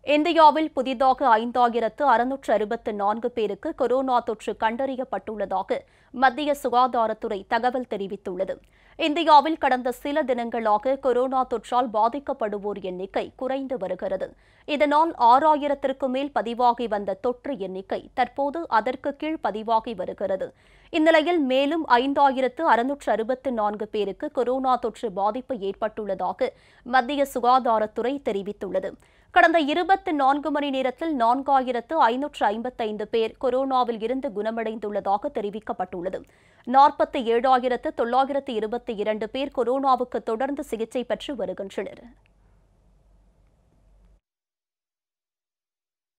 இந்தியாவில் புதிதாக ஐந்தாயிரத்து அறுநூற்று அறுபத்து நான்கு பேருக்கு கொரோனா தொற்று கண்டறியப்பட்டுள்ளதாக மத்திய சுகாதாரத்துறை தகவல் தெரிவித்துள்ளது இந்தியாவில் கடந்த சில தினங்களாக கொரோனா தொற்றால் பாதிக்கப்படுவோர் எண்ணிக்கை குறைந்து வருகிறது இதனால் ஆறாயிரத்திற்கு மேல் பதிவாகி வந்த தொற்று எண்ணிக்கை தற்போது அதற்கு கீழ் பதிவாகி வருகிறது இந்நிலையில் மேலும் ஐந்தாயிரத்து அறுநூற்று அறுபத்து நான்கு பேருக்கு கொரோனா தொற்று பாதிப்பு ஏற்பட்டுள்ளதாக மத்திய சுகாதாரத்துறை தெரிவித்துள்ளது கடந்த இருபத்தி நான்கு மணி நேரத்தில் நான்காயிரத்து ஐநூற்று ஐம்பத்தைந்து பேர் கொரோனாவில் இருந்து குணமடைந்துள்ளதாக தெரிவிக்கப்பட்டுள்ளது நாற்பத்தி ஏழாயிரத்து தொள்ளாயிரத்து இருபத்தி இரண்டு பேர் கொரோனாவுக்கு தொடர்ந்து சிகிச்சை பெற்று வருகின்றனர்